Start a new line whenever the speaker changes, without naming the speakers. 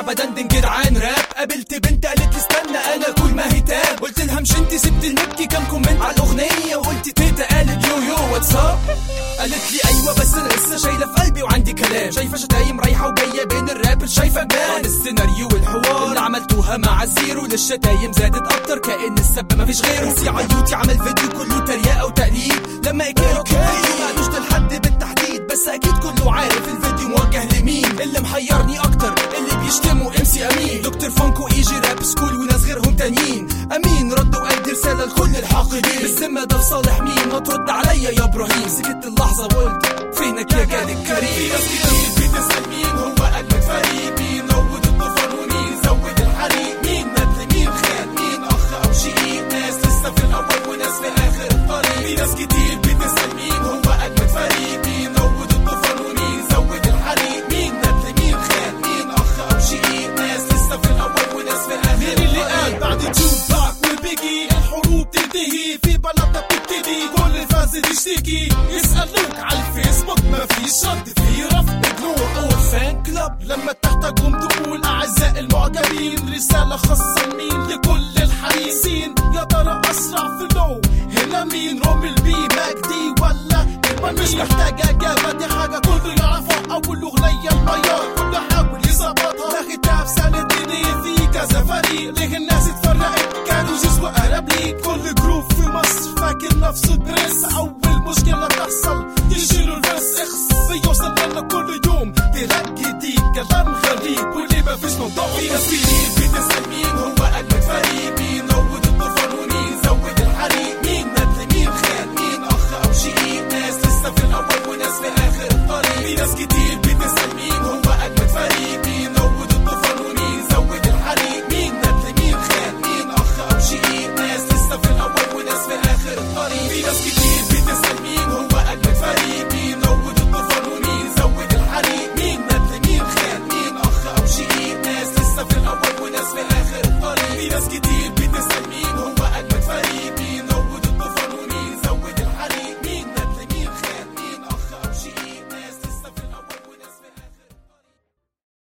بدندن جدعان راب قابلت بنت قالت لي استنى انا كل ما هي تاب قلت لها مش انت سبت المبكي كام كومنت على الاغنيه وقلت تيتا قالت يو يو واتساب قالت لي ايوه بس انا لسه شايله في قلبي وعندي كلام شايفه شتايم رايحه وجايه بين الرابر شايفه جبال السيناريو والحوار اللي عملتوها مع الزيرو للشتايم زادت اكتر كأن السب مفيش غيره سي عيوتي عمل فيديو كله تريقه وتقليد لما اجيله فيديو ما قالوش لحد بالتحديد بس اكيد كله عارف الفيديو موجه لمين اللي محيرني اكتر اللي بيشتموا ام سي امين دكتور فانكو ايجي راب سكول وناس غيرهم تانيين امين رد وادي رساله لكل الحاقدين بالذمه ده لصالح مين ما ترد عليا يا ابراهيم سكت اللحظه وقلت فينك يا جاد الكريم في ناس كتير بتسال مين هو اجمد فريق مين روض الطوفان ومين زود الحريق مين ندل مين خان مين اخ او شقيق ناس لسه في الاول وناس في اخر الطريق في ناس كتير بتسال مين هو اجمد فريق مين روض الطوفان ومين زود الحريق مين ندل مين خان مين اخ او شقيق ناس لسه في الاول وناس في اخر
مين اللي قال بعد توباك وبيجي الحروب تنتهي في بلدنا بتبتدي كل الفاسد يشتكي يسألوك على الفيسبوك ما فيش رد في رفض اجنور اور فان كلاب لما تحتاجهم تقول اعزائي المعجبين رسالة خاصة لمين لكل الحريصين يا ترى اسرع في اللو هنا مين رومل بي مجدي ولا ما مش محتاج اجابة دي حاجة كله يعرفها اول اغنية الميار كله حاول يظبطها لا ختاف سندني في كذا فريق ليه الناس اتفرقت كانوا جزء وقرب ليك كل جروب في مصر فاكر نفسه برنس اول مشكلة تحصل يشيلوا الفرس اخص بيوصل لنا كل يوم تراك جديد كلام غريب واللي ما فيش موضوع
في ناس كتير بتسأل مين هو أجمد فريق